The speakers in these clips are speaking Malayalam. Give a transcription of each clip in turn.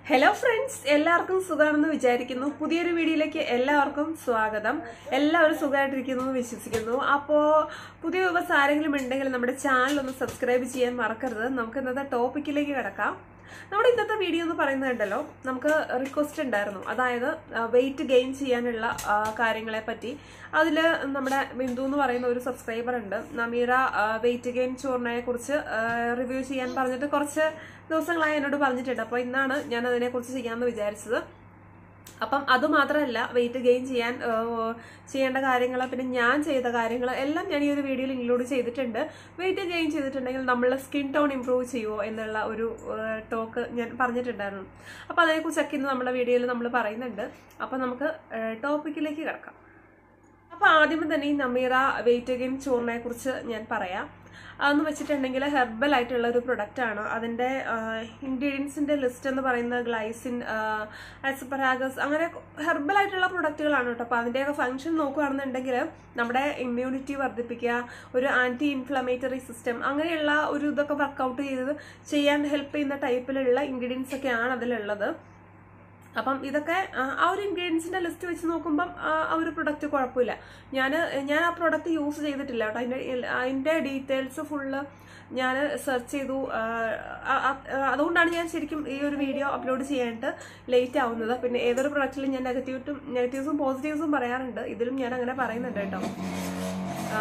ഹലോ ഫ്രണ്ട്സ് എല്ലാവർക്കും സുഖമാണെന്ന് വിചാരിക്കുന്നു പുതിയൊരു വീഡിയോയിലേക്ക് എല്ലാവർക്കും സ്വാഗതം എല്ലാവരും സുഖമായിട്ടിരിക്കുന്നു എന്ന് വിശ്വസിക്കുന്നു അപ്പോൾ പുതിയ ദിവസം ആരെങ്കിലും ഉണ്ടെങ്കിൽ നമ്മുടെ ചാനൽ ഒന്ന് സബ്സ്ക്രൈബ് ചെയ്യാൻ മറക്കരുത് നമുക്ക് ഇന്നത്തെ ടോപ്പിക്കിലേക്ക് കിടക്കാം നമ്മുടെ ഇന്നത്തെ വീഡിയോ എന്ന് പറയുന്നുണ്ടല്ലോ നമുക്ക് റിക്വസ്റ്റ് ഉണ്ടായിരുന്നു അതായത് വെയിറ്റ് ഗെയിൻ ചെയ്യാനുള്ള ആ, കാര്യങ്ങളെ പറ്റി അതിൽ നമ്മുടെ ബിന്ദു എന്ന് പറയുന്ന ഒരു സബ്സ്ക്രൈബർ ഉണ്ട് നമീറ വെയിറ്റ് ഗെയിൻ ചോറിനെ കുറിച്ച് റിവ്യൂ ചെയ്യാൻ പറഞ്ഞിട്ട് കുറച്ച് ദിവസങ്ങളായി എന്നോട് പറഞ്ഞിട്ടുണ്ട് അപ്പോൾ ഇന്നാണ് ഞാൻ അതിനെക്കുറിച്ച് ചെയ്യാമെന്ന് വിചാരിച്ചത് അപ്പം അത് മാത്രമല്ല വെയിറ്റ് ഗെയിൻ ചെയ്യാൻ ആ, ചെയ്യേണ്ട കാര്യങ്ങൾ പിന്നെ ഞാൻ ചെയ്ത കാര്യങ്ങൾ എല്ലാം ഞാൻ ഈ ഒരു വീഡിയോയിൽ ഇൻക്ലൂഡ് ചെയ്തിട്ടുണ്ട് വെയിറ്റ് ഗെയിൻ ചെയ്തിട്ടുണ്ടെങ്കിൽ നമ്മളുടെ സ്കിൻ ടോൺ ഇമ്പ്രൂവ് ചെയ്യുമോ എന്നുള്ള ഒരു ടോക്ക് ഞാൻ പറഞ്ഞിട്ടുണ്ടായിരുന്നു അപ്പോൾ അതിനെക്കുറിച്ചൊക്കെ ഇന്ന് നമ്മുടെ വീഡിയോയിൽ നമ്മൾ പറയുന്നുണ്ട് അപ്പോൾ നമുക്ക് ടോപ്പിക്കിലേക്ക് കിടക്കാം അപ്പോൾ ആദ്യമേ തന്നെ ഈ നമീറ വെയിറ്റ് ഗെയിൻ ചോറിനെ കുറിച്ച് ഞാൻ പറയാം അതെന്ന് വെച്ചിട്ടുണ്ടെങ്കിൽ ഹെർബൽ ആയിട്ടുള്ള ഒരു പ്രൊഡക്റ്റ് ആണ് അതിൻ്റെ ഇൻഗ്രീഡിയൻസിൻ്റെ ലിസ്റ്റ് എന്ന് പറയുന്നത് ഗ്ലൈസിൻ അസ്പരാഗസ് അങ്ങനെ ഹെർബൽ ആയിട്ടുള്ള പ്രൊഡക്റ്റുകളാണ് കേട്ടോ അപ്പോൾ അതിൻ്റെയൊക്കെ ഫംഗ്ഷൻ നോക്കുകയാണെന്നുണ്ടെങ്കിൽ നമ്മുടെ ഇമ്മ്യൂണിറ്റി വർദ്ധിപ്പിക്കുക ഒരു ആൻറ്റി ഇൻഫ്ലമേറ്ററി സിസ്റ്റം അങ്ങനെയുള്ള ഒരു ഇതൊക്കെ വർക്കൗട്ട് ചെയ്ത് ചെയ്യാൻ ഹെൽപ്പ് ചെയ്യുന്ന ടൈപ്പിലുള്ള ഇൻഗ്രീഡിയൻസ് ഒക്കെയാണ് അതിലുള്ളത് അപ്പം ഇതൊക്കെ ആ, ആ ഒരു ഇൻഗ്രീഡിയൻസിന്റെ ലിസ്റ്റ് വെച്ച് നോക്കുമ്പം ആ ആ ഒരു പ്രൊഡക്റ്റ് കുഴപ്പമില്ല ഞാൻ ഞാൻ ആ പ്രൊഡക്റ്റ് യൂസ് ചെയ്തിട്ടില്ല കേട്ടോ അതിൻ്റെ അതിൻ്റെ ഡീറ്റെയിൽസ് ഫുള്ള് ഞാൻ സെർച്ച് ചെയ്തു ആ, ആ, ആ, അതുകൊണ്ടാണ് ഞാൻ ശരിക്കും ഈ ഒരു വീഡിയോ അപ്ലോഡ് ചെയ്യാനായിട്ട് ലേറ്റ് ആവുന്നത് പിന്നെ ഏതൊരു പ്രൊഡക്റ്റിലും ഞാൻ നെഗറ്റീവും നെഗറ്റീവ്സും പോസിറ്റീവ്സും പറയാറുണ്ട് ഇതിലും ഞാൻ അങ്ങനെ പറയുന്നുണ്ട് കേട്ടോ ആ,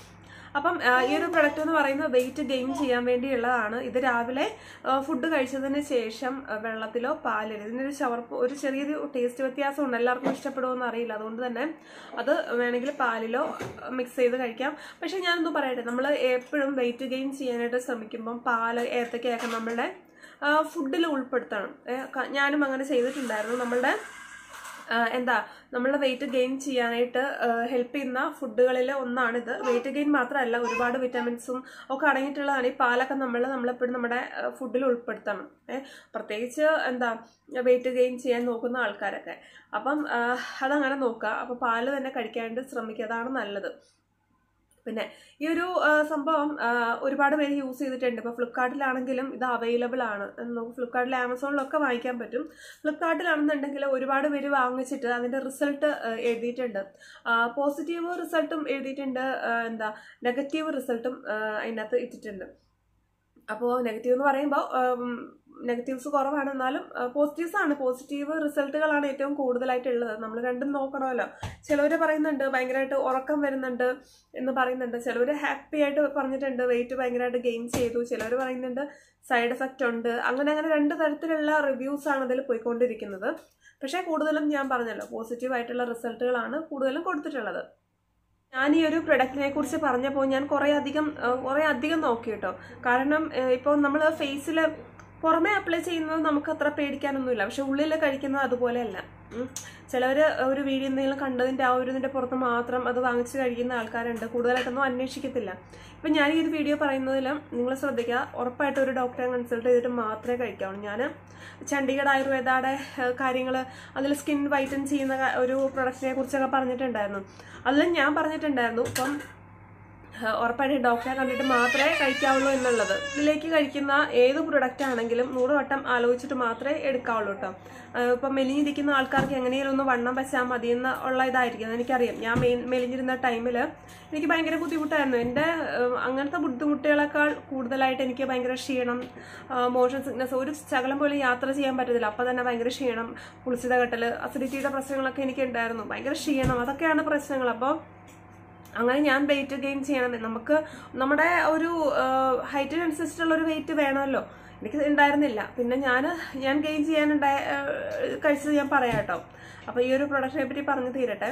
അപ്പം ആ, ഈ ഒരു പ്രൊഡക്റ്റ് എന്ന് പറയുന്നത് വെയിറ്റ് ഗെയിൻ ചെയ്യാൻ വേണ്ടിയുള്ളതാണ് ഇത് രാവിലെ ഫുഡ് കഴിച്ചതിന് ശേഷം ആ, വെള്ളത്തിലോ പാലിലോ ഇതിനൊരു ചവർപ്പ് ഒരു ചെറിയൊരു ടേസ്റ്റ് വ്യത്യാസമുണ്ട് എല്ലാവർക്കും ഇഷ്ടപ്പെടുമോ അറിയില്ല അതുകൊണ്ട് തന്നെ അത് വേണമെങ്കിൽ പാലിലോ മിക്സ് ചെയ്ത് കഴിക്കാം പക്ഷെ ഞാനൊന്ന് പറയട്ടെ നമ്മൾ എപ്പോഴും വെയിറ്റ് ഗെയിൻ ചെയ്യാനായിട്ട് ശ്രമിക്കുമ്പം പാല് ഏത്തക്കയൊക്കെ നമ്മളുടെ ഫുഡിൽ ഉൾപ്പെടുത്തണം ഏ, ക- ഞാനും അങ്ങനെ ചെയ്തിട്ടുണ്ടായിരുന്നു നമ്മളുടെ ആ, എന്താ നമ്മളുടെ വെയിറ്റ് ഗെയിൻ ചെയ്യാനായിട്ട് ഹെൽപ്പ് ചെയ്യുന്ന ഫുഡുകളിൽ ഒന്നാണിത് വെയിറ്റ് ഗെയിൻ മാത്രമല്ല ഒരുപാട് വിറ്റമിൻസും ഒക്കെ അടങ്ങിയിട്ടുള്ളതാണ് ഈ പാലൊക്കെ നമ്മൾ നമ്മളെപ്പോഴും നമ്മുടെ ഫുഡിൽ ഉൾപ്പെടുത്തണം ഏഹ് പ്രത്യേകിച്ച് എന്താ വെയിറ്റ് ഗെയിൻ ചെയ്യാൻ നോക്കുന്ന ആൾക്കാരൊക്കെ അപ്പം ആ, അതങ്ങനെ നോക്കുക അപ്പോൾ പാല് തന്നെ കഴിക്കാനായിട്ട് ശ്രമിക്കുക അതാണ് നല്ലത് പിന്നെ ഈ ഒരു ആ, സംഭവം ആ, ഒരുപാട് പേര് യൂസ് ചെയ്തിട്ടുണ്ട് ഇപ്പോൾ ഫ്ലിപ്കാർട്ടിലാണെങ്കിലും ഇത് അവൈലബിൾ ആണ് നമുക്ക് ഫ്ലിപ്കാർട്ടിൽ ആമസോണിലൊക്കെ വാങ്ങിക്കാൻ പറ്റും ഫ്ലിപ്കാർട്ടിലാണെന്നുണ്ടെങ്കിൽ ഒരുപാട് പേര് വാങ്ങിച്ചിട്ട് അതിൻ്റെ റിസൾട്ട് എഴുതിയിട്ടുണ്ട് പോസിറ്റീവ് റിസൾട്ടും എഴുതിയിട്ടുണ്ട് ആ, എന്താ നെഗറ്റീവ് റിസൾട്ടും അതിനകത്ത് ഇട്ടിട്ടുണ്ട് അപ്പോൾ നെഗറ്റീവ് എന്ന് പറയുമ്പോൾ നെഗറ്റീവ്സ് കുറവാണ് എന്നാലും പോസിറ്റീവ്സ് ആണ് പോസിറ്റീവ് റിസൾട്ടുകളാണ് ഏറ്റവും കൂടുതലായിട്ടുള്ളത് നമ്മൾ രണ്ടും നോക്കണമല്ലോ ചിലവർ പറയുന്നുണ്ട് ഭയങ്കരമായിട്ട് ഉറക്കം വരുന്നുണ്ട് എന്ന് പറയുന്നുണ്ട് ചിലവർ ഹാപ്പി ആയിട്ട് പറഞ്ഞിട്ടുണ്ട് വെയിറ്റ് ഭയങ്കരമായിട്ട് ഗെയിൻ ചെയ്തു ചിലവർ പറയുന്നുണ്ട് സൈഡ് എഫക്റ്റ് ഉണ്ട് അങ്ങനെ അങ്ങനെ രണ്ട് തരത്തിലുള്ള റിവ്യൂസ് ആണ് ഇതിൽ പോയിക്കൊണ്ടിരിക്കുന്നത് പക്ഷേ കൂടുതലും ഞാൻ പറഞ്ഞല്ലോ പോസിറ്റീവ് ആയിട്ടുള്ള റിസൾട്ടുകളാണ് കൂടുതലും കൊടുത്തിട്ടുള്ളത് ഞാൻ ഈ ഒരു പ്രൊഡക്റ്റിനെ കുറിച്ച് പറഞ്ഞപ്പോൾ ഞാൻ കുറേ അധികം ഏഹ്, കുറേ അധികം നോക്കി കേട്ടോ കാരണം ഏഹ്, ഇപ്പോൾ നമ്മൾ ഫേസിൽ പുറമെ അപ്ലൈ ചെയ്യുന്നത് നമുക്ക് അത്ര പേടിക്കാനൊന്നുമില്ല പക്ഷെ ഉള്ളിൽ കഴിക്കുന്നത് അതുപോലെയല്ല ചിലവർ ഒരു വീഡിയോ എന്തെങ്കിലും കണ്ടതിൻ്റെ ആ ഒരു ഇതിൻ്റെ പുറത്ത് മാത്രം അത് വാങ്ങിച്ച് കഴിക്കുന്ന ആൾക്കാരുണ്ട് കൂടുതലായിട്ടൊന്നും അന്വേഷിക്കത്തില്ല ഇപ്പം ഞാൻ ഈ ഒരു വീഡിയോ പറയുന്നതിൽ നിങ്ങൾ ശ്രദ്ധിക്കുക ഉറപ്പായിട്ട് ഒരു ഡോക്ടറെ കൺസൾട്ട് ചെയ്തിട്ട് മാത്രമേ കഴിക്കാവൂ ഞാൻ ചണ്ഡീഗഡ് ആയുർവേദയുടെ കാര്യങ്ങൾ അതിൽ സ്കിൻ വൈറ്റൻ ചെയ്യുന്ന ക- ഒരു പ്രൊഡക്റ്റിനെ കുറിച്ചൊക്കെ പറഞ്ഞിട്ടുണ്ടായിരുന്നു അതിലും ഞാൻ പറഞ്ഞിട്ടുണ്ടായിരുന്നു ഇപ്പം ഏഹ് ഉറപ്പായിട്ടും ഡോക്ടറെ കണ്ടിട്ട് മാത്രമേ കഴിക്കാവുള്ളൂ എന്നുള്ളത് ഇതിലേക്ക് കഴിക്കുന്ന ഏത് പ്രൊഡക്റ്റ് ആണെങ്കിലും നൂറ് വട്ടം ആലോചിച്ചിട്ട് മാത്രമേ എടുക്കാവുള്ളൂ കേട്ടോ ഏഹ് ഇപ്പം മെലിഞ്ഞിരിക്കുന്ന ആൾക്കാർക്ക് എങ്ങനെയും ഒന്ന് വണ്ണം വെച്ചാൽ മതി എന്ന് ഉള്ള ഇതായിരിക്കും എനിക്കറിയാം ഞാൻ മെയിൻ മെലിഞ്ഞിരുന്ന ടൈമിൽ എനിക്ക് ഭയങ്കര ബുദ്ധിമുട്ടായിരുന്നു എൻ്റെ ഏഹ് അങ്ങനത്തെ ബുദ്ധിമുട്ടുകളെക്കാൾ കൂടുതലായിട്ട് എനിക്ക് ഭയങ്കര ക്ഷീണം മോഷൻ സിക്നസ് ഒരു ശകലം പോലും യാത്ര ചെയ്യാൻ പറ്റത്തില്ല അപ്പം തന്നെ ഭയങ്കര ക്ഷീണം കുളിച്ചിത കെട്ടൽ അസിഡിറ്റിയുടെ പ്രശ്നങ്ങളൊക്കെ എനിക്ക് ഉണ്ടായിരുന്നു ഭയങ്കര ക്ഷീണം അതൊക്കെയാണ് പ്രശ്നങ്ങൾ അപ്പോൾ അങ്ങനെ ഞാൻ വെയിറ്റ് ഗെയിൻ ചെയ്യണം നമുക്ക് നമ്മുടെ ഒരു ഹൈറ്റിനനുസരിച്ചിട്ടുള്ള ഒരു വെയിറ്റ് വേണമല്ലോ എനിക്ക് ഉണ്ടായിരുന്നില്ല പിന്നെ ഞാൻ ഞാൻ ഗെയിൻ ചെയ്യാനുണ്ടായ ഏഹ്, കഴിച്ചത് ഞാൻ പറയാം കേട്ടോ അപ്പോൾ ഈ ഒരു പ്രൊഡക്റ്റിനെ പറ്റി പറഞ്ഞു തീരട്ടെ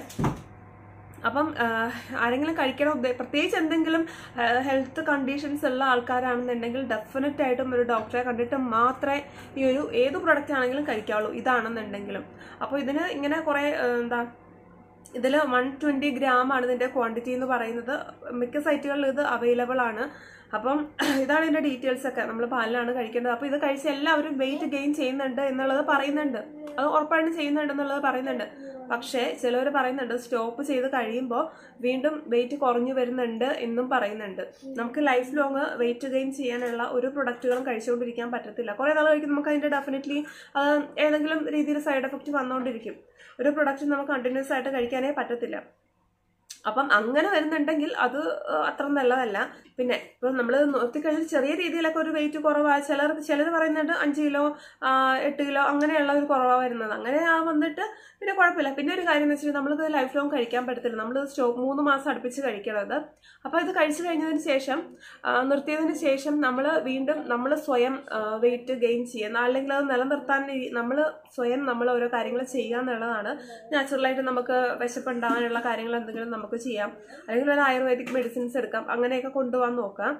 അപ്പം ആഹ്, ആരെങ്കിലും കഴിക്കണം ഉദ്ദേ- പ്രത്യേകിച്ച് എന്തെങ്കിലും ഹെൽത്ത് കണ്ടീഷൻസ് ഉള്ള ആൾക്കാരാണെന്നുണ്ടെങ്കിൽ ഡെഫിനറ്റ് ആയിട്ടും ഒരു ഡോക്ടറെ കണ്ടിട്ട് മാത്രമേ ഈ ഒരു ഏത് പ്രൊഡക്റ്റ് ആണെങ്കിലും കഴിക്കാവുള്ളൂ ഇതാണെന്നുണ്ടെങ്കിലും അപ്പോൾ ഇതിന് ഇങ്ങനെ കുറേ ആഹ്, എന്താ ഇതിൽ വൺ ട്വൻറ്റി ഗ്രാം ആണ് ഇതിൻ്റെ ക്വാണ്ടിറ്റി എന്ന് പറയുന്നത് മിക്ക സൈറ്റുകളിൽ ഇത് അവൈലബിൾ ആണ് അപ്പം ഇതാണ് ഇതിൻ്റെ ഡീറ്റെയിൽസ് ഒക്കെ നമ്മൾ പാലിലാണ് കഴിക്കേണ്ടത് അപ്പോൾ ഇത് കഴിച്ച് എല്ലാവരും വെയിറ്റ് ഗെയിൻ ചെയ്യുന്നുണ്ട് എന്നുള്ളത് പറയുന്നുണ്ട് അത് ഉറപ്പായിട്ടും ചെയ്യുന്നുണ്ടെന്നുള്ളത് പറയുന്നുണ്ട് പക്ഷേ ചിലവർ പറയുന്നുണ്ട് സ്റ്റോപ്പ് ചെയ്ത് കഴിയുമ്പോൾ വീണ്ടും വെയിറ്റ് കുറഞ്ഞു വരുന്നുണ്ട് എന്നും പറയുന്നുണ്ട് നമുക്ക് ലൈഫ് ലോങ് വെയിറ്റ് ഗെയിൻ ചെയ്യാനുള്ള ഒരു പ്രൊഡക്റ്റുകളും കഴിച്ചുകൊണ്ടിരിക്കാൻ പറ്റത്തില്ല കുറേ നാൾ കഴിക്കും നമുക്ക് അതിൻ്റെ ഡെഫിനറ്റ്ലി ഏതെങ്കിലും രീതിയിൽ സൈഡ് എഫക്റ്റ് വന്നുകൊണ്ടിരിക്കും ഒരു പ്രൊഡക്റ്റ് നമുക്ക് കണ്ടിന്യൂസ് ആയിട്ട് കഴിക്കാനേ പറ്റത്തില്ല അപ്പം അങ്ങനെ വരുന്നുണ്ടെങ്കിൽ അത് ഏഹ്, അത്ര നല്ലതല്ല പിന്നെ ഇപ്പം നമ്മൾ നോക്കിക്കഴിഞ്ഞാൽ ചെറിയ രീതിയിലൊക്കെ ഒരു വെയിറ്റ് കുറവാണ് ചിലർ ചിലർ പറയുന്നുണ്ട് അഞ്ച് കിലോ ആ, എട്ട് കിലോ അങ്ങനെയുള്ള ഒരു കുറവാണ് വരുന്നത് അങ്ങനെ ആ വന്നിട്ട് പിന്നെ കുഴപ്പമില്ല പിന്നെ ഒരു കാര്യം എന്ന് വെച്ചാൽ നമ്മളിത് ലൈഫ് ലോങ് കഴിക്കാൻ പറ്റത്തില്ല നമ്മൾ സ്റ്റോപ്പ് മൂന്ന് മാസം അടുപ്പിച്ച് കഴിക്കണത് അപ്പോൾ ഇത് കഴിച്ചു കഴിഞ്ഞതിന് ശേഷം ആ, നിർത്തിയതിന് ശേഷം നമ്മൾ വീണ്ടും നമ്മൾ സ്വയം വെയിറ്റ് ഗെയിൻ ചെയ്യുക അല്ലെങ്കിൽ അത് നിലനിർത്താൻ നമ്മൾ സ്വയം നമ്മൾ ഓരോ കാര്യങ്ങൾ ചെയ്യുക എന്നുള്ളതാണ് നാച്ചുറലായിട്ട് നമുക്ക് വിശപ്പുണ്ടാകാനുള്ള കാര്യങ്ങൾ എന്തെങ്കിലും നമുക്ക് ചെയ്യാം അല്ലെങ്കിൽ ഒരു ആയുർവേദിക് മെഡിസിൻസ് എടുക്കാം അങ്ങനെയൊക്കെ കൊണ്ടുപോകാൻ നോക്കാം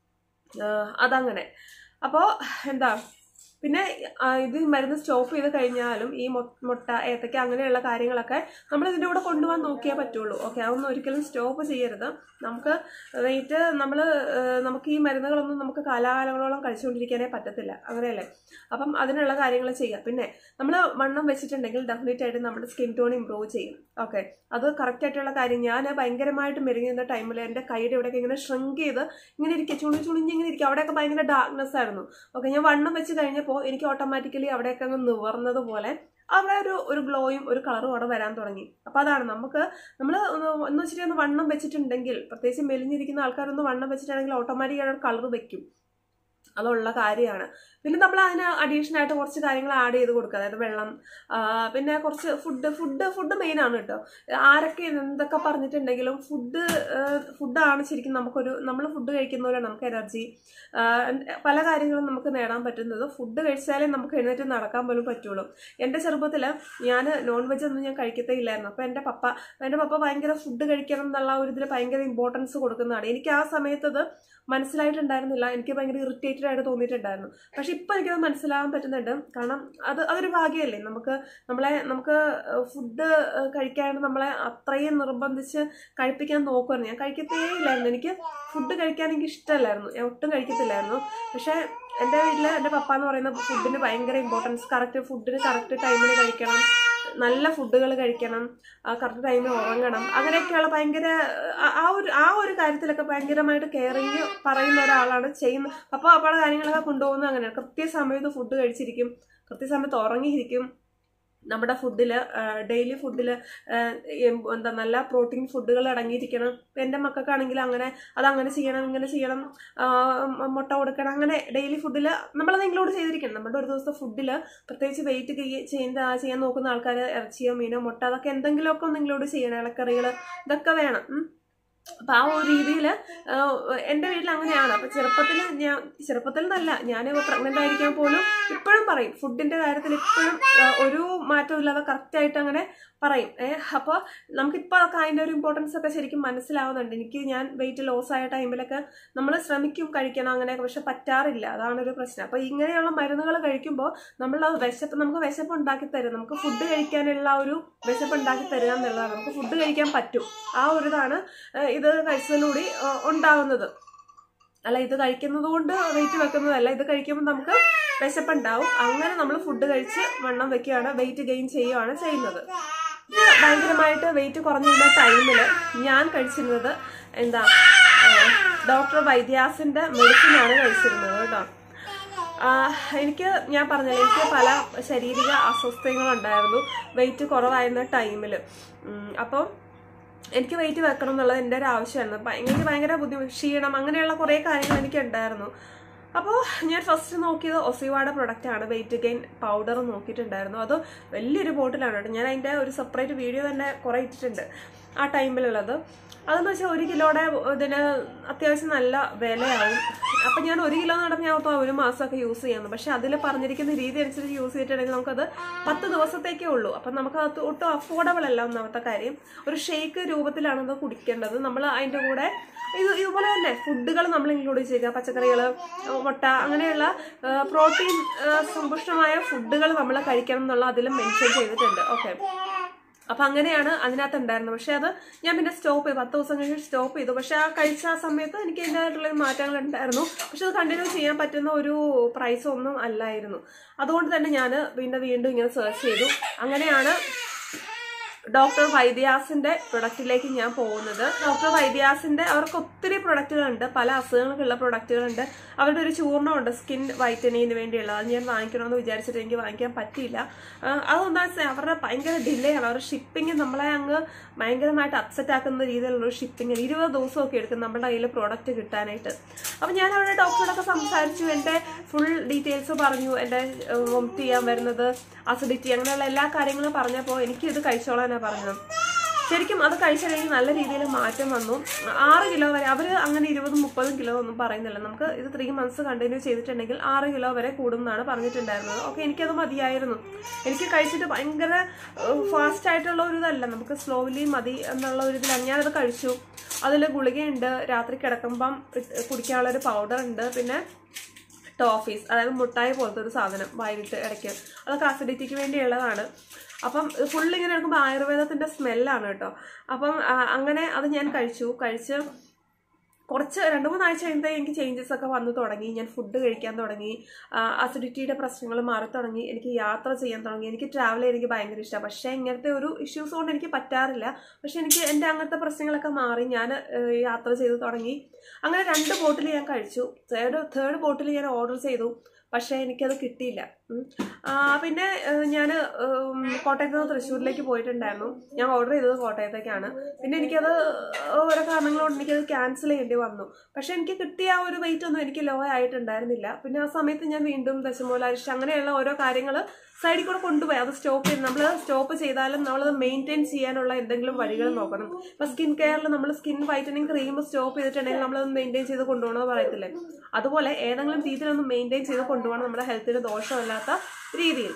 ആഹ് അതങ്ങനെ അപ്പോൾ എന്താ പിന്നെ ആ, ഇത് മരുന്ന് സ്റ്റോപ്പ് ചെയ്ത് കഴിഞ്ഞാലും ഈ മൊ- മുട്ട ഏത്തക്ക അങ്ങനെയുള്ള കാര്യങ്ങളൊക്കെ നമ്മൾ ഇതിൻ്റെ കൂടെ കൊണ്ടുപോകാൻ നോക്കിയേ പറ്റുള്ളൂ ഓക്കെ അതൊന്നും ഒരിക്കലും സ്റ്റോപ്പ് ചെയ്യരുത് നമുക്ക് വെയിറ്റ് നമ്മൾ നമുക്ക് ഈ മരുന്നുകളൊന്നും നമുക്ക് കാലാകാലങ്ങളോളം കഴിച്ചുകൊണ്ടിരിക്കാനേ പറ്റത്തില്ല അങ്ങനെയല്ലേ അപ്പം അതിനുള്ള കാര്യങ്ങൾ ചെയ്യാം പിന്നെ നമ്മൾ വണ്ണം വെച്ചിട്ടുണ്ടെങ്കിൽ ഡെഫിനറ്റ് ആയിട്ട് നമ്മുടെ സ്കിൻ ടോൺ ഇമ്പ്രൂവ് ചെയ്യും ഓക്കെ അത് കറക്റ്റ് ആയിട്ടുള്ള കാര്യം ഞാൻ ഭയങ്കരമായിട്ട് മെരുങ്ങുന്ന ടൈമിൽ എൻ്റെ കൈയുടെ ഇവിടെയൊക്കെ ഇങ്ങനെ ഷ്രിങ്ക് ചെയ്ത് ഇങ്ങനെ ഇരിക്കുക ചുണി ചുണിഞ്ഞ് ഇങ്ങനെ ഇരിക്കുക അവിടെയൊക്കെ ഭയങ്കര ഡാർക്ക്നെസ് ആയിരുന്നു ഓക്കെ ഞാൻ വണ്ണം വെച്ച് കഴിഞ്ഞപ്പോൾ എനിക്ക് ഓട്ടോമാറ്റിക്കലി അവിടെയൊക്കെ അങ്ങ് നിവർന്നത് പോലെ അവിടെ ഒരു ഒരു ഗ്ലോയും ഒരു കളറും അവിടെ വരാൻ തുടങ്ങി അപ്പോൾ അതാണ് നമുക്ക് നമ്മൾ എന്ന് വെച്ചിട്ട് ഒന്ന് വണ്ണം വെച്ചിട്ടുണ്ടെങ്കിൽ പ്രത്യേകിച്ച് മെലിഞ്ഞിരിക്കുന്ന ആൾക്കാരൊന്ന് വണ്ണം വെച്ചിട്ടുണ്ടെങ്കിൽ ഓട്ടോമാറ്റിക്കായിട്ട് ഒരു കളർ വെക്കും അതുള്ള കാര്യമാണ് പിന്നെ നമ്മൾ അതിന് അഡീഷണൽ ആയിട്ട് കുറച്ച് കാര്യങ്ങൾ ആഡ് ചെയ്ത് കൊടുക്കുക അതായത് വെള്ളം ആ, പിന്നെ കുറച്ച് ഫുഡ് ഫുഡ് ഫുഡ് മെയിൻ ആണ് കേട്ടോ ആരൊക്കെ എന്തൊക്കെ പറഞ്ഞിട്ടുണ്ടെങ്കിലും ഫുഡ് ഫുഡാണ് ശരിക്കും നമുക്കൊരു നമ്മൾ ഫുഡ് കഴിക്കുന്നവരാണ് നമുക്ക് എനർജി പല കാര്യങ്ങളും നമുക്ക് നേടാൻ പറ്റുന്നത് ഫുഡ് കഴിച്ചാലേ നമുക്ക് എഴുന്നേറ്റ് നടക്കാൻ പോലും പറ്റുള്ളൂ എൻ്റെ ചെറുപ്പത്തിൽ ഞാൻ നോൺ വെജ് ഒന്നും ഞാൻ കഴിക്കത്തേ ഇല്ലായിരുന്നു അപ്പോൾ എൻ്റെ പപ്പ എൻ്റെ പപ്പ ഭയങ്കര ഫുഡ് കഴിക്കണം എന്നുള്ള ഒരു ഇതിൽ ഭയങ്കര ഇമ്പോർട്ടൻസ് കൊടുക്കുന്നതാണ് എനിക്ക് ആ സമയത്ത് അത് മനസ്സിലായിട്ടുണ്ടായിരുന്നില്ല എനിക്ക് ഭയങ്കര ഇറിറ്റേറ്റഡ് ആയിട്ട് തോന്നിയിട്ടുണ്ടായിരുന്നു പക്ഷെ ഇപ്പം എനിക്കത് മനസ്സിലാകാൻ പറ്റുന്നുണ്ട് കാരണം അത് അതൊരു ഭാഗ്യമല്ലേ നമുക്ക് നമ്മളെ നമുക്ക് ഫുഡ് കഴിക്കാണ്ട് നമ്മളെ അത്രയും നിർബന്ധിച്ച് കഴിപ്പിക്കാൻ നോക്കുമായിരുന്നു ഞാൻ കഴിക്കത്തേ ഇല്ലായിരുന്നു എനിക്ക് ഫുഡ് കഴിക്കാൻ എനിക്ക് ഇഷ്ടമല്ലായിരുന്നു ഞാൻ ഒട്ടും കഴിക്കത്തില്ലായിരുന്നു പക്ഷേ എൻ്റെ വീട്ടിൽ എൻ്റെ പപ്പ എന്ന് പറയുന്ന ഫുഡിന് ഭയങ്കര ഇമ്പോർട്ടൻസ് കറക്റ്റ് ഫുഡിന് കറക്റ്റ് ടൈമിന് കഴിക്കണം നല്ല ഫുഡുകൾ കഴിക്കണം കറക്റ്റ് ടൈമിൽ ഉറങ്ങണം അങ്ങനെയൊക്കെയുള്ള ഭയങ്കര ആ- ആ ഒരു ആ ഒരു കാര്യത്തിലൊക്കെ ഭയങ്കരമായിട്ട് കെയറിങ് പറയുന്ന ഒരാളാണ് ചെയ്യുന്നത് അപ്പോൾ അപ്പോഴെ കാര്യങ്ങളൊക്കെ കൊണ്ടുപോകുന്നത് അങ്ങനെയാണ് കൃത്യസമയത്ത് ഫുഡ് കഴിച്ചിരിക്കും കൃത്യസമയത്ത് ഉറങ്ങിയിരിക്കും നമ്മുടെ ഫുഡിൽ ഡെയിലി ഫുഡിൽ എന്താ നല്ല പ്രോട്ടീൻ ഫുഡുകൾ അടങ്ങിയിരിക്കണം ഇപ്പം എൻ്റെ മക്കൾക്കാണെങ്കിൽ അങ്ങനെ അത് അങ്ങനെ ചെയ്യണം ഇങ്ങനെ ചെയ്യണം ആ, മ- മുട്ട കൊടുക്കണം അങ്ങനെ ഡെയിലി ഫുഡിൽ നമ്മളത് ഇൻക്ലൂഡ് ചെയ്തിരിക്കണം നമ്മുടെ ഒരു ദിവസത്തെ ഫുഡിൽ പ്രത്യേകിച്ച് വെയിറ്റ് ചെയ്യുന്ന ചെയ്യാൻ നോക്കുന്ന ആൾക്കാർ ഇറച്ചിയോ മീനോ മുട്ട അതൊക്കെ എന്തെങ്കിലുമൊക്കെ ഒന്ന് ഇൻക്ലൂഡ് ചെയ്യണം ഇലക്കറികൾ ഇതൊക്കെ വേണം ഉം. അപ്പൊ ആ ഒരു രീതിയിൽ എൻ്റെ വീട്ടിൽ അങ്ങനെയാണ് അപ്പൊ ചെറുപ്പത്തിൽ ഞാൻ ചെറുപ്പത്തിൽ നിന്നല്ല ഞാൻ പ്രഗ്നന്റ് ആയിരിക്കാൻ പോലും ഇപ്പോഴും പറയും ഫുഡിന്റെ കാര്യത്തിൽ ഇപ്പോഴും ഒരു മാറ്റവും ഇല്ലാതെ കറക്റ്റ് ആയിട്ട് അങ്ങനെ പറയും ഏഹ് അപ്പോൾ നമുക്കിപ്പോൾ ഒക്കെ അതിൻ്റെ ഒരു ഇമ്പോർട്ടൻസ് ഒക്കെ ശരിക്കും മനസ്സിലാവുന്നുണ്ട് എനിക്ക് ഞാൻ വെയിറ്റ് ലോസ് ആയ ടൈമിലൊക്കെ നമ്മൾ ശ്രമിക്കും കഴിക്കണം അങ്ങനെയൊക്കെ പക്ഷെ പറ്റാറില്ല അതാണ് ഒരു പ്രശ്നം അപ്പോൾ ഇങ്ങനെയുള്ള മരുന്നുകൾ കഴിക്കുമ്പോൾ നമ്മൾ അത് വിശപ്പ് നമുക്ക് വിശപ്പ് ഉണ്ടാക്കി തരും നമുക്ക് ഫുഡ് കഴിക്കാനുള്ള ഒരു വിശപ്പ് ഉണ്ടാക്കി തരിക എന്നുള്ളതാണ് നമുക്ക് ഫുഡ് കഴിക്കാൻ പറ്റും ആ ഒരു ഇതാണ് ഏഹ് ഇത് കഴിച്ചതിലൂടെ ഏഹ് ഉണ്ടാവുന്നത് അല്ല ഇത് കഴിക്കുന്നത് കൊണ്ട് വെയിറ്റ് വെക്കുന്നതല്ല ഇത് കഴിക്കുമ്പോൾ നമുക്ക് വിശപ്പുണ്ടാവും അങ്ങനെ നമ്മൾ ഫുഡ് കഴിച്ച് വണ്ണം വെക്കുകയാണ് വെയിറ്റ് ഗെയിൻ ചെയ്യുകയാണ് ചെയ്യുന്നത് ഇത് ഭയങ്കരമായിട്ട് വെയിറ്റ് കുറഞ്ഞിരുന്ന ടൈമിൽ ഞാൻ കഴിച്ചിരുന്നത് എന്താ ഡോക്ടർ വൈദ്യാസിന്റെ മെഡിസിനാണ് കഴിച്ചിരുന്നത് കേട്ടോ ആ, എനിക്ക് ഞാൻ പറഞ്ഞില്ല എനിക്ക് പല ശാരീരിക അസ്വസ്ഥതകളുണ്ടായിരുന്നു വെയിറ്റ് കുറവായിരുന്ന ടൈമിൽ അപ്പം എനിക്ക് വെയിറ്റ് വെക്കണം എന്നുള്ളത് എൻ്റെ ഒരു ആവശ്യമായിരുന്നു ഭയ- എനിക്ക് ഭയങ്കര ബുദ്ധിമുട്ട് ക്ഷീണം അങ്ങനെയുള്ള കുറേ കാര്യങ്ങൾ എനിക്ക് ഉണ്ടായിരുന്നു അപ്പോൾ ഞാൻ ഫസ്റ്റ് നോക്കിയത് ഒസിവാടെ പ്രൊഡക്റ്റ് ആണ് വെയിറ്റ് ഗെയിൻ പൗഡർ നോക്കിയിട്ടുണ്ടായിരുന്നു അത് വലിയൊരു ബോട്ടിലാണ് കേട്ടോ ഞാൻ അതിൻ്റെ ഒരു സെപ്പറേറ്റ് വീഡിയോ തന്നെ കുറേ ഇട്ടിട്ടുണ്ട് ആ ടൈമിലുള്ളത് അതെന്ന് വെച്ചാൽ ഒരു കിലോയുടെ ഇതിന് അത്യാവശ്യം നല്ല വിലയാവും അപ്പം ഞാൻ ഒരു കിലോ നടന്ന് ഞാൻ ഓർത്താ ഒരു മാസമൊക്കെ യൂസ് ചെയ്യാമെന്ന് പക്ഷെ അതിൽ പറഞ്ഞിരിക്കുന്ന രീതി അനുസരിച്ച് യൂസ് ചെയ്തിട്ടുണ്ടെങ്കിൽ നമുക്കത് പത്ത് ദിവസത്തേക്കേ ഉള്ളൂ അപ്പം നമുക്ക് അത് ഒട്ടും അഫോർഡബിൾ അല്ല ഒന്നാമത്തെ കാര്യം ഒരു ഷേക്ക് രൂപത്തിലാണ് അത് കുടിക്കേണ്ടത് നമ്മൾ അതിൻ്റെ കൂടെ ഇത് ഇതുപോലെ തന്നെ ഫുഡുകൾ നമ്മൾ ഇൻക്ലൂഡ് ചെയ്യുക പച്ചക്കറികൾ മുട്ട അങ്ങനെയുള്ള പ്രോട്ടീൻ സമ്പുഷ്ടമായ ഫുഡുകൾ നമ്മൾ കഴിക്കണം എന്നുള്ള അതിൽ മെൻഷൻ ചെയ്തിട്ടുണ്ട് ഓക്കെ അപ്പം അങ്ങനെയാണ് അതിനകത്ത് ഉണ്ടായിരുന്നത് പക്ഷെ അത് ഞാൻ പിന്നെ സ്റ്റോപ്പ് ചെയ്തു പത്ത് ദിവസം കഴിഞ്ഞ് സ്റ്റോപ്പ് ചെയ്തു പക്ഷെ ആ കഴിച്ച ആ സമയത്ത് എനിക്ക് അതിൻ്റെതായിട്ടുള്ള മാറ്റങ്ങൾ ഉണ്ടായിരുന്നു പക്ഷെ അത് കണ്ടിന്യൂ ചെയ്യാൻ പറ്റുന്ന ഒരു പ്രൈസ് ഒന്നും അല്ലായിരുന്നു അതുകൊണ്ട് തന്നെ ഞാൻ പിന്നെ വീണ്ടും ഇങ്ങനെ സെർച്ച് ചെയ്തു അങ്ങനെയാണ് ഡോക്ടർ വൈദ്യാസിന്റെ പ്രൊഡക്റ്റിലേക്ക് ഞാൻ പോകുന്നത് ഡോക്ടർ വൈദ്യാസിന്റെ അവർക്ക് ഒത്തിരി പ്രൊഡക്റ്റുകളുണ്ട് പല അസുഖങ്ങൾക്കുള്ള പ്രൊഡക്റ്റുകളുണ്ട് അവരുടെ ഒരു ചൂർണ്ണമുണ്ട് സ്കിൻ വൈറ്റനിങ്ങിന് വേണ്ടിയുള്ളത് അത് ഞാൻ വാങ്ങിക്കണമെന്ന് വിചാരിച്ചിട്ട് എനിക്ക് വാങ്ങിക്കാൻ പറ്റിയില്ല ആ, അതെന്താ വെച്ചാൽ അവരുടെ ഭയങ്കര ഡിലേ ആണ് അവരുടെ ഷിപ്പിംഗ് നമ്മളെ അങ്ങ് ഭയങ്കരമായിട്ട് അപ്സെറ്റ് ആക്കുന്ന രീതിയിലുള്ള ഒരു ഷിപ്പിംഗ് ഇരുപത് ദിവസമൊക്കെ എടുക്കും നമ്മുടെ കയ്യിൽ പ്രോഡക്റ്റ് കിട്ടാനായിട്ട് അപ്പം ഞാൻ അവിടെ ഡോക്ടറോടൊക്കെ സംസാരിച്ചു എൻ്റെ ഫുൾ ഡീറ്റെയിൽസ് പറഞ്ഞു എൻ്റെ വോമിറ്റ് ചെയ്യാൻ വരുന്നത് അസിഡിറ്റി അങ്ങനെയുള്ള എല്ലാ കാര്യങ്ങളും പറഞ്ഞപ്പോൾ എനിക്ക് ഇത് കഴിച്ചോളാനാണ് പറഞ്ഞത് ശരിക്കും അത് കഴിച്ച കഴിഞ്ഞ് നല്ല രീതിയിൽ മാറ്റം വന്നു ആറ് കിലോ വരെ അവർ അങ്ങനെ ഇരുപതും മുപ്പതും കിലോ ഒന്നും പറയുന്നില്ല നമുക്ക് ഇത് ത്രീ മന്ത്സ് കണ്ടിന്യൂ ചെയ്തിട്ടുണ്ടെങ്കിൽ ആറ് കിലോ വരെ കൂടുമെന്നാണ് പറഞ്ഞിട്ടുണ്ടായിരുന്നത് ഓക്കെ എനിക്കത് മതിയായിരുന്നു എനിക്ക് കഴിച്ചിട്ട് ഭയങ്കര ഫാസ്റ്റ് ആയിട്ടുള്ള ഒരു ഇതല്ല നമുക്ക് സ്ലോലി മതി എന്നുള്ള ഒരു ഇതിലാണ് ഞാനത് കഴിച്ചു അതിൽ ഗുളികയുണ്ട് രാത്രി കിടക്കുമ്പം ഇട്ട് കുടിക്കാനുള്ള ഒരു പൗഡർ ഉണ്ട് പിന്നെ ടോഫീസ് അതായത് മുട്ടായി പോലത്തെ ഒരു സാധനം വായിട്ട് ഇടയ്ക്ക് അതൊക്കെ അസിഡിറ്റിക്ക് വേണ്ടിയുള്ളതാണ് അപ്പം ഫുൾ ഇങ്ങനെ എടുക്കുമ്പോൾ ആയുർവേദത്തിന്റെ സ്മെല്ലാണ് കേട്ടോ അപ്പം ആ, അങ്ങനെ അത് ഞാൻ കഴിച്ചു കഴിച്ച് കുറച്ച് രണ്ട് മൂന്നാഴ്ച കഴിയുമ്പോൾ എനിക്ക് ചേഞ്ചസ് ഒക്കെ വന്നു തുടങ്ങി ഞാൻ ഫുഡ് കഴിക്കാൻ തുടങ്ങി അസിഡിറ്റിയുടെ പ്രശ്നങ്ങൾ മാറി തുടങ്ങി എനിക്ക് യാത്ര ചെയ്യാൻ തുടങ്ങി എനിക്ക് ട്രാവൽ ചെയ്യാൻ എനിക്ക് ഭയങ്കര ഇഷ്ടമാണ് പക്ഷേ ഇങ്ങനത്തെ ഒരു ഇഷ്യൂസ് കൊണ്ട് എനിക്ക് പറ്റാറില്ല പക്ഷെ എനിക്ക് എൻ്റെ അങ്ങനത്തെ പ്രശ്നങ്ങളൊക്കെ മാറി ഞാൻ ഏഹ്, യാത്ര ചെയ്ത് തുടങ്ങി അങ്ങനെ രണ്ട് ബോട്ടിൽ ഞാൻ കഴിച്ചു തേർഡ് തേർഡ് ബോട്ടിൽ ഞാൻ ഓർഡർ ചെയ്തു പക്ഷേ എനിക്കത് കിട്ടിയില്ല ഉം. ആ, പിന്നെ ഞാൻ കോട്ടയത്ത് നിന്ന് തൃശ്ശൂരിലേക്ക് പോയിട്ടുണ്ടായിരുന്നു ഞാൻ ഓർഡർ ചെയ്തത് കോട്ടയത്തേക്കാണ് പിന്നെ എനിക്കത് ഓരോ കാരണങ്ങൾ കൊണ്ട് എനിക്കത് ക്യാൻസൽ ചെയ്യേണ്ടി വന്നു പക്ഷെ എനിക്ക് കിട്ടിയ ആ ഒരു വെയിറ്റ് ഒന്നും എനിക്ക് ലോ ആയിട്ടുണ്ടായിരുന്നില്ല പിന്നെ ആ സമയത്ത് ഞാൻ വീണ്ടും ദശമൂലാരിഷ്ട അങ്ങനെയുള്ള ഓരോ കാര്യങ്ങൾ സൈഡിൽ കൂടെ കൊണ്ടുപോയി അത് സ്റ്റോപ്പ് ചെയ്ത് നമ്മൾ സ്റ്റോപ്പ് ചെയ്താലും നമ്മളത് മെയിൻറ്റെയിൻ ചെയ്യാനുള്ള എന്തെങ്കിലും വഴികൾ നോക്കണം ഇപ്പൊ സ്കിൻ കെയറിൽ നമ്മൾ സ്കിൻ വൈറ്റനിങ് ക്രീം സ്റ്റോപ്പ് ചെയ്തിട്ടുണ്ടെങ്കിൽ നമ്മളത് മെയിൻറ്റെയിൻ ചെയ്ത് കൊണ്ടുപോകണമെന്ന് പറയത്തില്ലേ അതുപോലെ ഏതെങ്കിലും രീതിയിലൊന്ന് മെയിൻറ്റെയിൻ ചെയ്ത് കൊണ്ടുപോകണം നമ്മുടെ ഹെൽത്തിന് ദോഷമില്ലാത്ത രീതിയിൽ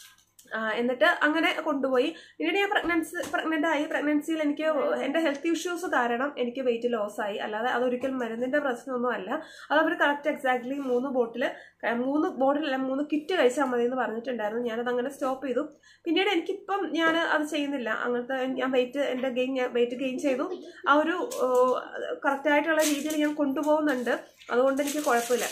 ആ, എന്നിട്ട് അങ്ങനെ കൊണ്ടുപോയി പിന്നീട് ഞാൻ പ്രഗ്നൻസി പ്രഗ്നൻ്റ് ആയി പ്രഗ്നൻസിയിൽ എനിക്ക് എൻ്റെ ഹെൽത്ത് ഇഷ്യൂസ് കാരണം എനിക്ക് വെയിറ്റ് ലോസ് ആയി അല്ലാതെ അതൊരിക്കലും മരുന്നിൻ്റെ പ്രശ്നമൊന്നും അല്ല അത് അവർ കറക്റ്റ് എക്സാക്ട്ലി മൂന്ന് ബോട്ടിൽ മൂന്ന് ബോട്ടിലല്ല മൂന്ന് കിറ്റ് കഴിച്ചാൽ മതി എന്ന് പറഞ്ഞിട്ടുണ്ടായിരുന്നു ഞാനത് അങ്ങനെ സ്റ്റോപ്പ് ചെയ്തു പിന്നീട് എനിക്കിപ്പം ഞാൻ അത് ചെയ്യുന്നില്ല അങ്ങനത്തെ ഞാൻ വെയിറ്റ് എൻ്റെ ഗെയിൻ ഞാൻ വെയിറ്റ് ഗെയിൻ ചെയ്തു ആ ഒരു കറക്റ്റായിട്ടുള്ള രീതിയിൽ ഞാൻ കൊണ്ടുപോകുന്നുണ്ട് അതുകൊണ്ട് എനിക്ക് കുഴപ്പമില്ല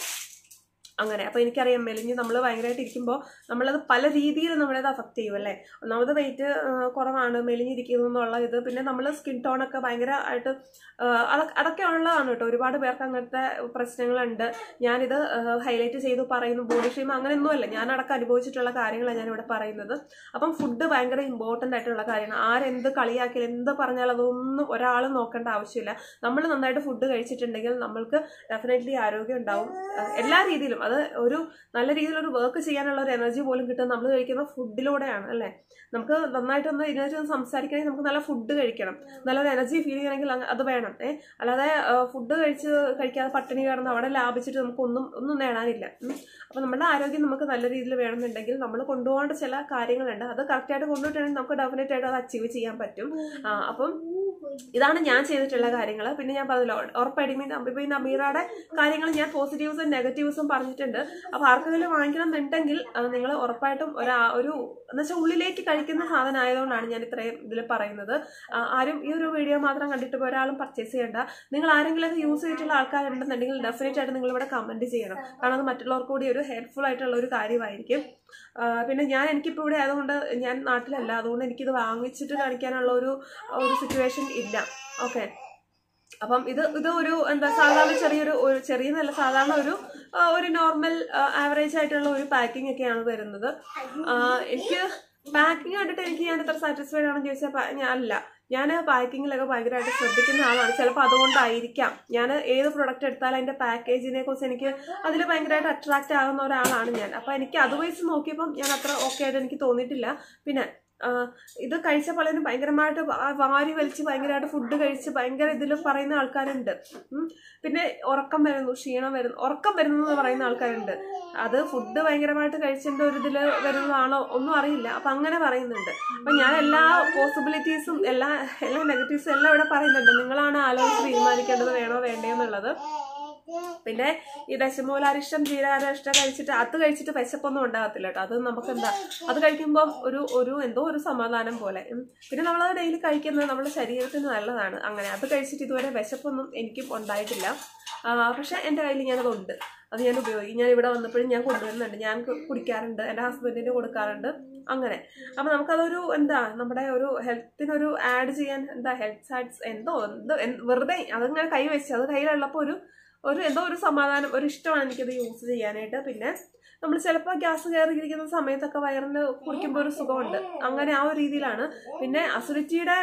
അങ്ങനെ അപ്പോൾ എനിക്കറിയാം മെലിഞ്ഞ് നമ്മൾ ഭയങ്കരമായിട്ട് ഇരിക്കുമ്പോൾ നമ്മളത് പല രീതിയിൽ നമ്മളത് അഫക്റ്റ് ചെയ്യും അല്ലേ ഒന്നാമത് വെയിറ്റ് കുറവാണ് മെലിഞ്ഞിരിക്കുന്നു എന്നുള്ള ഇത് പിന്നെ നമ്മൾ സ്കിൻ ടോണൊക്കെ ഭയങ്കരമായിട്ട് അതൊക്കെ അതൊക്കെ ഉള്ളതാണ് കേട്ടോ ഒരുപാട് പേർക്ക് അങ്ങനത്തെ പ്രശ്നങ്ങളുണ്ട് ഞാനിത് ഹൈലൈറ്റ് ചെയ്ത് പറയുന്നു ബോഡി ഷെയിം അങ്ങനെയൊന്നുമല്ല ഞാനടക്കം അനുഭവിച്ചിട്ടുള്ള കാര്യങ്ങളാണ് ഞാനിവിടെ പറയുന്നത് അപ്പം ഫുഡ് ഭയങ്കര ഇമ്പോർട്ടൻ്റ് ആയിട്ടുള്ള കാര്യമാണ് ആരെന്ത് കളിയാക്കിയാലും എന്ത് പറഞ്ഞാലും അതൊന്നും ഒരാളും നോക്കേണ്ട ആവശ്യമില്ല നമ്മൾ നന്നായിട്ട് ഫുഡ് കഴിച്ചിട്ടുണ്ടെങ്കിൽ നമ്മൾക്ക് ഡെഫിനറ്റ്ലി ആരോഗ്യം ഉണ്ടാവും അഹ് എല്ലാ രീതിയിലും അത് ഒരു നല്ല രീതിയിലൊരു വർക്ക് ചെയ്യാനുള്ള ഒരു എനർജി പോലും കിട്ടുന്നത് നമ്മൾ കഴിക്കുന്ന ഫുഡിലൂടെയാണ് അല്ലേ നമുക്ക് നന്നായിട്ടൊന്ന് ഇതിനകത്ത് ഒന്ന് സംസാരിക്കണമെങ്കിൽ നമുക്ക് നല്ല ഫുഡ് കഴിക്കണം നല്ലൊരു എനർജി ഫീൽ ചെയ്യണമെങ്കിൽ അങ്ങ് അത് വേണം ഏ അല്ലാതെ ഫുഡ് കഴിച്ച് കഴിക്കാതെ പട്ടിണി കിടന്ന് അവിടെ ലാഭിച്ചിട്ട് നമുക്കൊന്നും ഒന്നും നേടാനില്ല ഉം. അപ്പൊ നമ്മുടെ ആരോഗ്യം നമുക്ക് നല്ല രീതിയിൽ വേണമെന്നുണ്ടെങ്കിൽ നമ്മൾ കൊണ്ടുപോകേണ്ട ചില കാര്യങ്ങളുണ്ട് അത് കറക്റ്റായിട്ട് കൊണ്ടുപോയിട്ടുണ്ടെങ്കിൽ നമുക്ക് ഡെഫിനറ്റ് ആയിട്ട് അത് അച്ചീവ് ചെയ്യാൻ പറ്റും ആ, അപ്പം ഇതാണ് ഞാൻ ചെയ്തിട്ടുള്ള കാര്യങ്ങൾ പിന്നെ ഞാൻ പറഞ്ഞല്ലോ ഉറപ്പായിട്ടും ഇപ്പൊ ഈ നമീറയുടെ കാര്യങ്ങൾ ഞാൻ പോസിറ്റീവ്സും നെഗറ്റീവ്സും പറഞ്ഞിട്ടുണ്ട് അപ്പൊ ആർക്കെങ്കിലും വാങ്ങിക്കണം എന്നുണ്ടെങ്കിൽ നിങ്ങൾ ഉറപ്പായിട്ടും ഒരു ഒരു എന്നുവെച്ചാൽ ഉള്ളിലേക്ക് കഴിക്കുന്ന സാധനം ആയതുകൊണ്ടാണ് ഞാൻ ഇത്രയും ഇതിൽ പറയുന്നത് ആ, ആരും ഈ ഒരു വീഡിയോ മാത്രം കണ്ടിട്ട് ഇപ്പോൾ ഒരാളും പർച്ചേസ് ചെയ്യേണ്ട നിങ്ങൾ ആരെങ്കിലും യൂസ് ചെയ്തിട്ടുള്ള ആൾക്കാരുണ്ടെന്നുണ്ടെങ്കിൽ ഡെഫിനറ്റ് ആയിട്ട് നിങ്ങൾ ഇവിടെ കമന്റ് ചെയ്യണം കാരണം അത് മറ്റുള്ളവർക്ക് കൂടി ഒരു ഹെൽപ്ഫുൾ ആയിട്ടുള്ള ഒരു കാര്യമായിരിക്കും ആ, പിന്നെ ഞാൻ എനിക്കിപ്പോൾ ഇവിടെ ആയതുകൊണ്ട് ഞാൻ നാട്ടിലല്ല അതുകൊണ്ട് എനിക്കിത് വാങ്ങിച്ചിട്ട് കാണിക്കാനുള്ള ഒരു ഒരു സിറ്റുവേഷൻ ഇല്ല ഓക്കെ അപ്പം ഇത് ഇത് ഒരു എന്താ സാധാരണ ചെറിയൊരു ഒരു ചെറിയ നല്ല സാധാരണ ഒരു ആ, ഒരു നോർമൽ ആവറേജ് ആയിട്ടുള്ള ഒരു പാക്കിംഗ് ഒക്കെയാണ് വരുന്നത് ആ, എനിക്ക് പാക്കിംഗ് കണ്ടിട്ട് എനിക്ക് ഞാൻ എത്ര സാറ്റിസ്ഫൈഡ് ആണെന്ന് ചോദിച്ചാൽ പ- ഞാൻ അല്ല ഞാൻ പാക്കിങ്ങിലൊക്കെ ഭയങ്കരമായിട്ട് ശ്രദ്ധിക്കുന്ന ആളാണ് ചിലപ്പോൾ അതുകൊണ്ടായിരിക്കാം ഞാൻ ഏത് പ്രൊഡക്റ്റ് എടുത്താലും അതിന്റെ പാക്കേജിനെ കുറിച്ച് എനിക്ക് അതിൽ ഭയങ്കരമായിട്ട് അട്രാക്റ്റ് ആകുന്ന ഒരാളാണ് ഞാൻ അപ്പോൾ എനിക്ക് അത് വെച്ച് നോക്കിയപ്പം ഞാൻ അത്ര ഓക്കെ ആയിട്ട് എനിക്ക് തോന്നിയിട്ടില്ല പിന്നെ ആ, ഇത് കഴിച്ച പലരും ഭയങ്കരമായിട്ട് വാ- വാരി വലിച്ച് ഭയങ്കരമായിട്ട് ഫുഡ് കഴിച്ച് ഭയങ്കര ഇതിൽ പറയുന്ന ആൾക്കാരുണ്ട് ഉം. പിന്നെ ഉറക്കം വരുന്നു ക്ഷീണം വരുന്നു ഉറക്കം വരുന്നു എന്ന് പറയുന്ന ആൾക്കാരുണ്ട് അത് ഫുഡ് ഭയങ്കരമായിട്ട് കഴിച്ചതിന്റെ ഒരു ഇതിൽ വരുന്നതാണോ ഒന്നും അറിയില്ല അപ്പൊ അങ്ങനെ പറയുന്നുണ്ട് അപ്പൊ ഞാൻ എല്ലാ പോസിബിലിറ്റീസും എല്ലാ എല്ലാ നെഗറ്റീവ്സും എല്ലാം ഇവിടെ പറയുന്നുണ്ട് നിങ്ങളാണ് ആലോചിച്ച് തീരുമാനിക്കേണ്ടത് വേണോ വേണ്ടയോ എന്നുള്ളത് പിന്നെ ഈ ദശമൂലാരിഷ്ടം ജീരാരിഷ്ടം കഴിച്ചിട്ട് അത് കഴിച്ചിട്ട് വിശപ്പൊന്നും ഉണ്ടാകത്തില്ല കേട്ടോ അത് നമുക്ക് എന്താ അത് കഴിക്കുമ്പോൾ ഒരു ഒരു എന്തോ ഒരു സമാധാനം പോലെ ഉം. പിന്നെ നമ്മളത് ഡെയിലി കഴിക്കുന്നത് നമ്മുടെ ശരീരത്തിന് നല്ലതാണ് അങ്ങനെ അത് കഴിച്ചിട്ട് ഇതുവരെ വിശപ്പൊന്നും എനിക്കും ഉണ്ടായിട്ടില്ല ആ, പക്ഷെ എൻ്റെ കയ്യിൽ ഞാനതുണ്ട് അത് ഞാൻ ഉപയോഗിക്കും ഞാൻ ഇവിടെ വന്നപ്പോഴും ഞാൻ കൊണ്ടുവരുന്നുണ്ട് ഞാൻ കു- കുടിക്കാറുണ്ട് എൻ്റെ ഹസ്ബൻഡിന് കൊടുക്കാറുണ്ട് അങ്ങനെ അപ്പം നമുക്കതൊരു എന്താ നമ്മുടെ ഒരു ഹെൽത്തിനൊരു ആഡ് ചെയ്യാൻ എന്താ ഹെൽത്ത് സാറ്റ്സ് എന്തോ എന്തോ എന്ത് വെറുതെ അതങ്ങനെ കൈ വെച്ച് അത് കയ്യിലുള്ളപ്പോൾ ഒരു ഒരു എന്തോ ഒരു സമാധാനം ഒരു ഇഷ്ടമാണ് എനിക്കത് യൂസ് ചെയ്യാനായിട്ട് പിന്നെ നമ്മൾ ചിലപ്പോൾ ഗ്യാസ് കയറിയിരിക്കുന്ന സമയത്തൊക്കെ വയറിന് കുടിക്കുമ്പോൾ ഒരു സുഖമുണ്ട് അങ്ങനെ ആ ഒരു രീതിയിലാണ് പിന്നെ അസുരിറ്റിയുടെ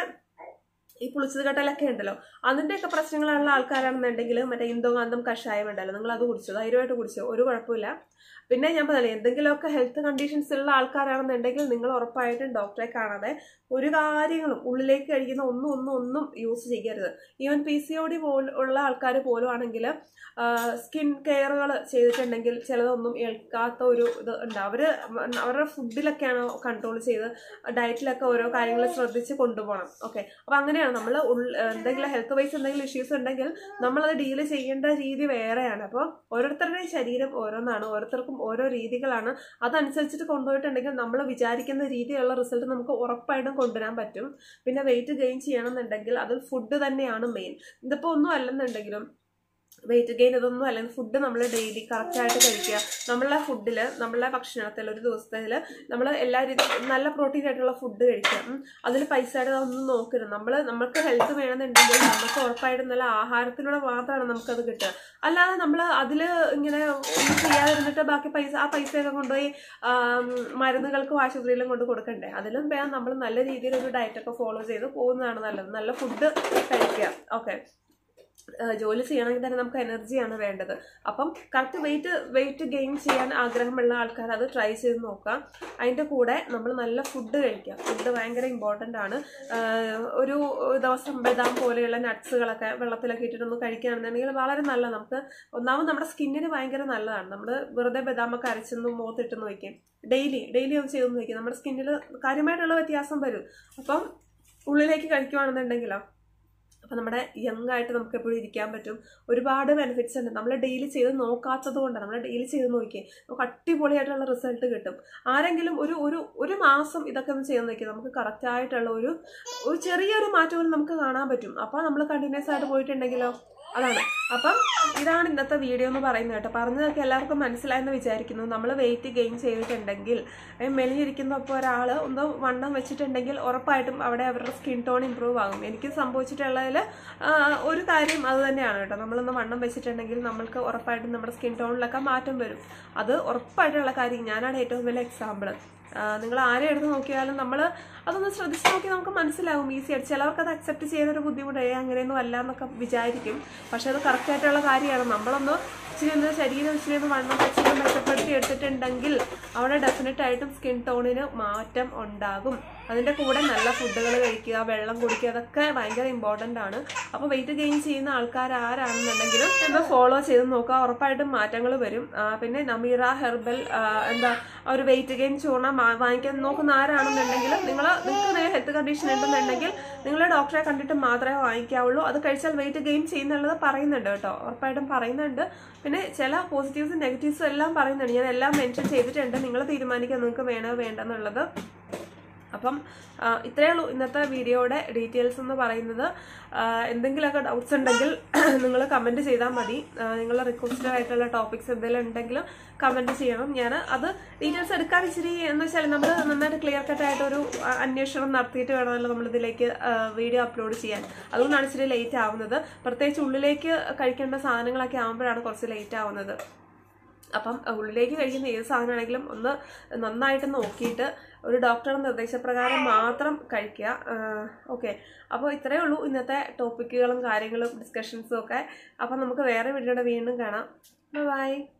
ഈ പുളിച്ചത് കട്ടലൊക്കെ ഉണ്ടല്ലോ അതിൻ്റെയൊക്കെ പ്രശ്നങ്ങളുള്ള ആൾക്കാരാണെന്നുണ്ടെങ്കിൽ മറ്റേ ഇന്ദോകാന്തം കഷായം ഉണ്ടല്ലോ നിങ്ങൾ അത് കുടിച്ചു ധൈര്യമായിട്ട് കുടിച്ചു ഒരു കുഴപ്പമില്ല പിന്നെ ഞാൻ പറഞ്ഞില്ലേ എന്തെങ്കിലുമൊക്കെ ഹെൽത്ത് കണ്ടീഷൻസ് ഉള്ള ആൾക്കാരാണെന്നുണ്ടെങ്കിൽ നിങ്ങൾ ഉറപ്പായിട്ടും ഡോക്ടറെ കാണാതെ ഒരു കാര്യങ്ങളും ഉള്ളിലേക്ക് കഴിക്കുന്ന ഒന്നും ഒന്നും ഒന്നും യൂസ് ചെയ്യരുത് even P C O D ഉള്ള ആൾക്കാർ പോലും ആണെങ്കിൽ സ്കിൻ കെയറുകൾ ചെയ്തിട്ടുണ്ടെങ്കിൽ ചിലതൊന്നും ഏൽക്കാത്ത ഒരു ഇത് ഉണ്ട് അവർ അവരുടെ ഫുഡിലൊക്കെയാണ് കൺട്രോൾ ചെയ്ത് ഡയറ്റിലൊക്കെ ഓരോ കാര്യങ്ങൾ ശ്രദ്ധിച്ച് കൊണ്ടുപോകണം ഓക്കെ അപ്പോൾ അങ്ങനെയാണ് നമ്മൾ എന്തെങ്കിലും ഹെൽത്ത് വൈസ് എന്തെങ്കിലും ഇഷ്യൂസ് ഉണ്ടെങ്കിൽ നമ്മളത് ഡീൽ ചെയ്യേണ്ട രീതി വേറെയാണ് അപ്പോൾ ഓരോരുത്തരുടെയും ശരീരം ഓരോന്നാണ് ഓരോരുത്തർക്കും ഓരോ രീതികളാണ് അതനുസരിച്ചിട്ട് കൊണ്ടുപോയിട്ടുണ്ടെങ്കിൽ നമ്മൾ വിചാരിക്കുന്ന രീതിയിലുള്ള റിസൾട്ട് നമുക്ക് ഉറപ്പായിട്ടും കൊണ്ടുവരാൻ പറ്റും പിന്നെ വെയിറ്റ് ഗെയിൻ ചെയ്യണമെന്നുണ്ടെങ്കിൽ അത് ഫുഡ് തന്നെയാണ് മെയിൻ ഇതിപ്പോൾ ഒന്നും അല്ലെന്നുണ്ടെങ്കിലും വെയിറ്റ് ഗെയിൻ ഇതൊന്നും അല്ല ഫുഡ് നമ്മൾ ഡെയിലി കറക്റ്റായിട്ട് കഴിക്കുക നമ്മളെ ഫുഡിൽ നമ്മളെ ഭക്ഷണത്തിൽ ഒരു ദിവസത്തിൽ നമ്മൾ എല്ലാ രീതി നല്ല പ്രോട്ടീൻ ആയിട്ടുള്ള ഫുഡ് കഴിക്കുക അതിൽ പൈസയുടെ ഒന്നും നോക്കരുത് നമ്മൾ നമുക്ക് ഹെൽത്ത് വേണമെന്നുണ്ടെങ്കിൽ നമുക്ക് ഉറപ്പായിട്ടും നല്ല ആഹാരത്തിലൂടെ മാത്രമാണ് നമുക്കത് കിട്ടുക അല്ലാതെ നമ്മൾ അതിൽ ഇങ്ങനെ ഒന്നും ചെയ്യാതിരുന്നിട്ട് ബാക്കി പൈസ ആ പൈസയൊക്കെ കൊണ്ടുപോയി ആം, മരുന്നുകൾക്കും ആശുപത്രിയിലും കൊണ്ട് കൊടുക്കണ്ടേ അതിലും വേണം നമ്മൾ നല്ല രീതിയിൽ ഒരു ഡയറ്റൊക്കെ ഫോളോ ചെയ്ത് പോകുന്നതാണ് നല്ലത് നല്ല ഫുഡ് കഴിക്കുക ഓക്കെ ജോലി ചെയ്യണമെങ്കിൽ തന്നെ നമുക്ക് എനർജിയാണ് വേണ്ടത് അപ്പം കറക്റ്റ് വെയിറ്റ് വെയിറ്റ് ഗെയിൻ ചെയ്യാൻ ആഗ്രഹമുള്ള ആൾക്കാർ അത് ട്രൈ ചെയ്ത് നോക്കാം അതിൻ്റെ കൂടെ നമ്മൾ നല്ല ഫുഡ് കഴിക്കുക ഫുഡ് ഭയങ്കര ഇമ്പോർട്ടൻ്റ് ആണ് ആഹ് ഒരു ദിവസം ബദാം പോലെയുള്ള നട്ട്സുകളൊക്കെ വെള്ളത്തിലൊക്കെ ഇട്ടിട്ടൊന്ന് കഴിക്കുകയാണെന്നുണ്ടെങ്കിൽ വളരെ നല്ല നമുക്ക് ഒന്നാമത് നമ്മുടെ സ്കിന്നിന് ഭയങ്കര നല്ലതാണ് നമ്മൾ വെറുതെ ബദാമൊക്കെ അരച്ചൊന്ന് മുഖത്തിട്ട് നോക്കിയും ഡെയിലി ഡെയിലി ഒന്ന് ചെയ്ത് നോക്കി നമ്മുടെ സ്കിന്നിൽ കാര്യമായിട്ടുള്ള വ്യത്യാസം വരും അപ്പം ഉള്ളിലേക്ക് കഴിക്കുകയാണെന്നുണ്ടെങ്കിലോ അപ്പം നമ്മുടെ യങ് ആയിട്ട് നമുക്ക് എപ്പോഴും ഇരിക്കാൻ പറ്റും ഒരുപാട് ബെനിഫിറ്റ്സ് ഉണ്ട് നമ്മൾ ഡെയിലി ചെയ്ത് നോക്കാത്തത് കൊണ്ടാണ് നമ്മൾ ഡെയിലി ചെയ്ത് നോക്കിയേ നമുക്ക് അടിപൊളിയായിട്ടുള്ള റിസൾട്ട് കിട്ടും ആരെങ്കിലും ഒരു ഒരു ഒരു മാസം ഇതൊക്കെ ഒന്ന് ചെയ്ത് നോക്കിയാൽ നമുക്ക് കറക്റ്റായിട്ടുള്ള ഒരു ഒരു ചെറിയൊരു മാറ്റങ്ങൾ നമുക്ക് കാണാൻ പറ്റും അപ്പോൾ നമ്മൾ കണ്ടിന്യൂസ് ആയിട്ട് പോയിട്ടുണ്ടെങ്കിലോ അതാണ് അപ്പം ഇതാണ് ഇന്നത്തെ വീഡിയോ എന്ന് പറയുന്നത് കേട്ടോ പറഞ്ഞതൊക്കെ എല്ലാവർക്കും മനസ്സിലായെന്ന് വിചാരിക്കുന്നു നമ്മൾ വെയിറ്റ് ഗെയിൻ ചെയ്തിട്ടുണ്ടെങ്കിൽ ഏ, മെലിഞ്ഞിരിക്കുന്നപ്പോൾ ഒരാൾ ഒന്ന് വണ്ണം വെച്ചിട്ടുണ്ടെങ്കിൽ ഉറപ്പായിട്ടും അവിടെ അവരുടെ സ്കിൻ ടോൺ ഇമ്പ്രൂവ് ആകും എനിക്ക് സംഭവിച്ചിട്ടുള്ളതിൽ ഒരു കാര്യം അത് തന്നെയാണ് കേട്ടോ നമ്മളൊന്ന് വണ്ണം വെച്ചിട്ടുണ്ടെങ്കിൽ നമ്മൾക്ക് ഉറപ്പായിട്ടും നമ്മുടെ സ്കിൻ ടോണിലൊക്കെ മാറ്റം വരും അത് ഉറപ്പായിട്ടുള്ള കാര്യം ഞാനാണ് ഏറ്റവും വലിയ എക്സാമ്പിൾ നിങ്ങൾ ആരെ എടുത്ത് നോക്കിയാലും നമ്മൾ അതൊന്ന് ശ്രദ്ധിച്ച് നോക്കി നമുക്ക് മനസ്സിലാവും ഈസി ആയിട്ട് ചിലവർക്ക് അത് അക്സെപ്റ്റ് ചെയ്യാനൊരു ബുദ്ധിമുട്ട് ഏ അങ്ങനെയൊന്നും അല്ല എന്നൊക്കെ വിചാരിക്കും പക്ഷെ അത് കറക്റ്റ് ആയിട്ടുള്ള കാര്യമാണ് നമ്മളൊന്ന് ഇച്ചിരി ഒന്ന് ശരീരം ഇച്ചിരി ഒന്ന് വണ്ണം വെച്ചിട്ട് മെച്ചപ്പെടുത്തി എടുത്തിട്ടുണ്ടെങ്കിൽ അവിടെ ഡെഫിനറ്റ് ആയിട്ടും സ്കിൻ ടോണിന് മാറ്റം ഉണ്ടാകും അതിൻ്റെ കൂടെ നല്ല ഫുഡുകൾ കഴിക്കുക വെള്ളം കുടിക്കുക അതൊക്കെ ഭയങ്കര ഇമ്പോർട്ടൻ്റ് ആണ് അപ്പോൾ വെയിറ്റ് ഗെയിൻ ചെയ്യുന്ന ആൾക്കാർ ആരാണെന്നുണ്ടെങ്കിലും എന്ന് ഫോളോ ചെയ്ത് നോക്കുക ഉറപ്പായിട്ടും മാറ്റങ്ങൾ വരും ആ, പിന്നെ നമീറ ഹെർബൽ ആ, എന്താ ആ ഒരു വെയിറ്റ് ഗെയിൻ ചൂർണം വാ- വാങ്ങിക്കാൻ നോക്കുന്ന ആരാണെന്നുണ്ടെങ്കിൽ നിങ്ങൾ നിങ്ങൾക്ക് ഹെൽത്ത് കണ്ടീഷൻ ഉണ്ടെന്നുണ്ടെങ്കിൽ നിങ്ങൾ ഡോക്ടറെ കണ്ടിട്ട് മാത്രമേ വാങ്ങിക്കാവുള്ളൂ അത് കഴിച്ചാൽ വെയിറ്റ് ഗെയിൻ ചെയ്യുന്നുള്ളത് പറയുന്നുണ്ട് കേട്ടോ ഉറപ്പായിട്ടും പറയുന്നുണ്ട് പിന്നെ ചില പോസിറ്റീവ്സും നെഗറ്റീവ്സും എല്ലാം പറയുന്നുണ്ട് ഞാൻ എല്ലാം മെൻഷൻ ചെയ്തിട്ടുണ്ട് നിങ്ങൾ തീരുമാനിക്കുക നിങ്ങൾക്ക് വേണോ വേണ്ടെന്നുള്ളത് അപ്പം ആ, ഇത്രയേ ഉള്ളൂ ഇന്നത്തെ വീഡിയോയുടെ ഡീറ്റെയിൽസ് എന്ന് പറയുന്നത് ആ, എന്തെങ്കിലുമൊക്കെ ഡൗട്ട്സ് ഉണ്ടെങ്കിൽ നിങ്ങൾ കമൻറ്റ് ചെയ്താൽ മതി ആ, നിങ്ങളുടെ റിക്വസ്റ്റഡ് ആയിട്ടുള്ള ടോപ്പിക്സ് എന്തെങ്കിലും ഉണ്ടെങ്കിലും കമൻറ്റ് ചെയ്യണം ഞാൻ അത് ഡീറ്റെയിൽസ് എടുക്കാൻ ഇച്ചിരി എന്ന് വെച്ചാൽ നമ്മൾ നന്നായിട്ട് ക്ലിയർ കട്ട് ആയിട്ടൊരു ആ, അന്വേഷണം നടത്തിയിട്ട് വേണമല്ലോ നമ്മൾ ഇതിലേക്ക് വീഡിയോ അപ്ലോഡ് ചെയ്യാൻ അതുകൊണ്ടാണ് ഇച്ചിരി ലേറ്റ് ആവുന്നത് പ്രത്യേകിച്ച് ഉള്ളിലേക്ക് കഴിക്കേണ്ട സാധനങ്ങളൊക്കെ ആകുമ്പോഴാണ് കുറച്ച് ലേറ്റ് ആവുന്നത് അപ്പം ഉള്ളിലേക്ക് കഴിക്കുന്ന ഏത് സാധനമാണെങ്കിലും ഒന്ന് നന്നായിട്ട് നോക്കിയിട്ട് ഒരു ഡോക്ടറുടെ നിർദ്ദേശപ്രകാരം മാത്രം കഴിക്കുക ഓക്കെ അപ്പോൾ ഇത്രയേ ഉള്ളൂ ഇന്നത്തെ ടോപ്പിക്കുകളും കാര്യങ്ങളും ഡിസ്കഷൻസും ഒക്കെ അപ്പം നമുക്ക് വേറെ വീഡിയോയുടെ വീണ്ടും കാണാം ബൈ